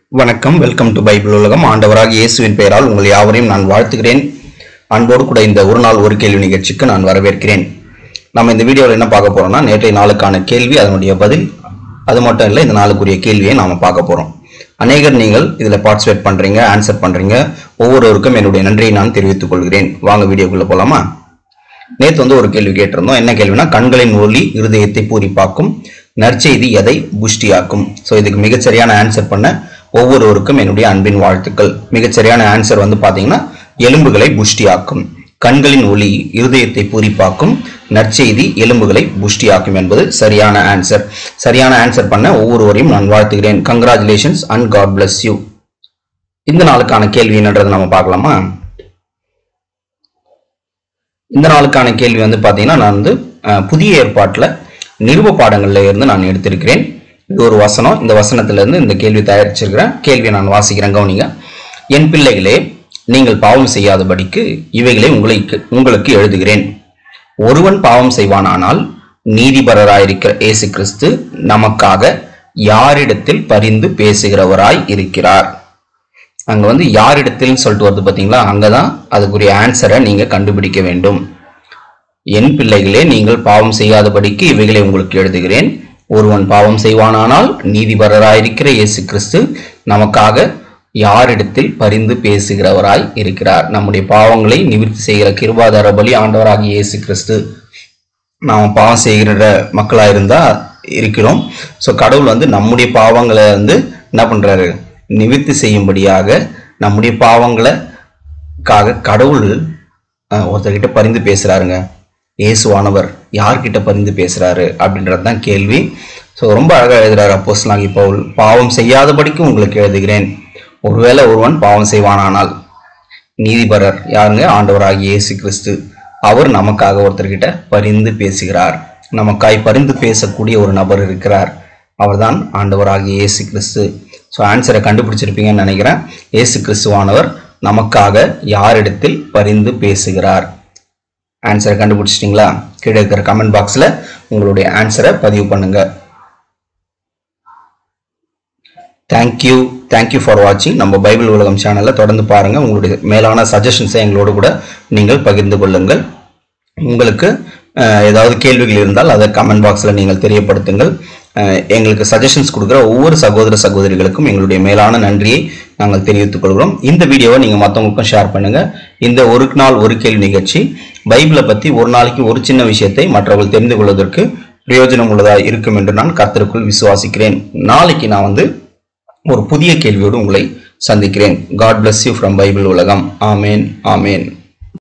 வணக்கம் welcome to Bible உலகம் ஆண்டவராக இயேசுவின் பெயரால் உங்கள் யாவரையும் நான் வாழ்த்துகிறேன் அன்போடு கூட இந்த ஒரு நாள் ஒரு கேள்வி நிகழ்ச்சிக்கு நான் வரவேற்கிறேன் நம்ம இந்த வீடியோவில் என்ன பார்க்க போறோம்னா நேற்றைய நாளுக்கான கேள்வி அதனுடைய பதில் அது மட்டும் இல்லை இந்த நாளுக்குரிய கேள்வியை நாம பார்க்க போறோம் அநேகர் நீங்கள் இதில் பார்ட்டிசிபேட் பண்றீங்க ஆன்சர் பண்றீங்க ஒவ்வொருவருக்கும் என்னுடைய நன்றியை நான் தெரிவித்துக் கொள்கிறேன் வாங்க வீடியோக்குள்ள போலாமா நேத்து வந்து ஒரு கேள்வி கேட்டிருந்தோம் என்ன கேள்வினா கண்களின் ஒளி இருதயத்தை பூரிப்பாக்கும் நற்செய்தி எதை புஷ்டியாக்கும் ஸோ இதுக்கு மிகச்சரியான ஆன்சர் பண்ண ஒவ்வொருவருக்கும் என்னுடைய அன்பின் வாழ்த்துக்கள் மிகச்சரியான ஆன்சர் வந்து பாத்தீங்கன்னா எலும்புகளை புஷ்டியாக்கும் கண்களின் ஒளி இருதயத்தை பூரிப்பாக்கும் நற்செய்தி எலும்புகளை புஷ்டியாக்கும் என்பது சரியான ஆன்சர் சரியான ஆன்சர் பண்ண ஒவ்வொருவரையும் நான் வாழ்த்துகிறேன் congratulations and God bless you இந்த நாளுக்கான கேள்வி என்னன்றதை நம்ம பார்க்கலாமா இந்த நாளுக்கான கேள்வி வந்து பார்த்தீங்கன்னா நான் வந்து அஹ், புதிய ஏற்பாட்டில் நிருப பாடங்கள்ல இருந்து நான் எடுத்திருக்கிறேன் இது ஒரு வசனம் இந்த வசனத்துல இருந்து இந்த கேள்வி தயாரிச்சிருக்கிறேன் கேள்வியை நான் வாசிக்கிறேன் கவனிங்க என் பிள்ளைகளே நீங்கள் பாவம் செய்யாதபடிக்கு இவைகளை உங்களுக்கு உங்களுக்கு எழுதுகிறேன் ஒருவன் பாவம் செய்வானானால் நீதிபரராயிருக்கிற இயேசு கிறிஸ்து நமக்காக யாரிடத்தில் பரிந்து பேசுகிறவராய் இருக்கிறார் அங்க வந்து யாரிடத்தில் சொல்லிட்டு வருது பாத்தீங்களா அங்கதான் அதுக்குரிய ஆன்சரை நீங்க கண்டுபிடிக்க வேண்டும் என் பிள்ளைகளே நீங்கள் பாவம் செய்யாதபடிக்கு இவைகளை உங்களுக்கு எழுதுகிறேன் ஒருவன் பாவம் செய்வானானால் நீதிபரராயிருக்கிற இயேசு கிறிஸ்து நமக்காக யாரிடத்தில் பரிந்து பேசுகிறவராய் இருக்கிறார் நம்முடைய பாவங்களை நிவர்த்தி செய்கிற கிருபாதார பலி ஆண்டவராகிய இயேசு கிறிஸ்து நாம் பாவம் செய்கிற மக்களா இருந்தா இருக்கிறோம் ஸோ கடவுள் வந்து நம்முடைய பாவங்களை வந்து என்ன பண்றாரு நிவர்த்தி செய்யும்படியாக நம்முடைய பாவங்களுக்காக கடவுள் அஹ், ஒருத்தர்கிட்ட பரிந்து பேசுறாருங்க இயேசுவானவர் யார்கிட்ட பரிந்து பேசுறாரு அப்படின்றது தான் கேள்வி ஸோ ரொம்ப அழகா எழுதுறாரு அப்போஸ் நாகி பவுல் பாவம் செய்யாதபடிக்கு உங்களுக்கு எழுதுகிறேன் ஒருவேளை ஒருவன் பாவம் செய்வானானால் நீதிபரர் யாருங்க ஆண்டவராகிய இயேசு கிறிஸ்து அவர் நமக்காக ஒருத்தர்கிட்ட பரிந்து பேசுகிறார் நமக்காய் பரிந்து பேசக்கூடிய ஒரு நபர் இருக்கிறார் அவர்தான் ஆண்டவராகிய இயேசு கிறிஸ்து ஸோ ஆன்சரை கண்டுபிடிச்சிருப்பீங்கன்னு நினைக்கிறேன் இயேசு கிறிஸ்துவானவர் நமக்காக யாரிடத்தில் பரிந்து பேசுகிறார் ஆன்சரை கண்டுபிடிச்சிட்டிங்களா கீழே இருக்கிற கமெண்ட் பாக்ஸில் உங்களுடைய ஆன்சரை பதிவு பண்ணுங்க தேங்க்யூ தேங்க்யூ ஃபார் வாட்சிங் நம்ம பைபிள் உலகம் சேனலை தொடர்ந்து பாருங்க உங்களுடைய மேலான சஜஷன்ஸை எங்களோடு கூட நீங்கள் பகிர்ந்து கொள்ளுங்கள் உங்களுக்கு அஹ், ஏதாவது கேள்விகள் இருந்தால் அதை கமெண்ட் பாக்ஸில் நீங்கள் தெரியப்படுத்துங்கள் அஹ், எங்களுக்கு சஜஷன்ஸ் கொடுக்குற ஒவ்வொரு சகோதர சகோதரிகளுக்கும் எங்களுடைய மேலான நன்றியை நாங்கள் தெரிவித்துக் கொள்கிறோம் இந்த வீடியோவை நீங்கள் மற்றவங்களுக்கும் ஷேர் பண்ணுங்க இந்த ஒரு நாள் ஒரு கேள்வி நிகழ்ச்சி பைபிளை பற்றி ஒரு நாளைக்கு ஒரு சின்ன விஷயத்தை மற்றவர்கள் தெரிந்து கொள்வதற்கு பிரயோஜனம் உள்ளதாக இருக்கும் என்று நான் கர்த்தருக்குள் விசுவாசிக்கிறேன் நாளைக்கு நான் வந்து ஒரு புதிய கேள்வியோடு உங்களை சந்திக்கிறேன் God bless you from Bible உலகம் ஆமேன் ஆமேன்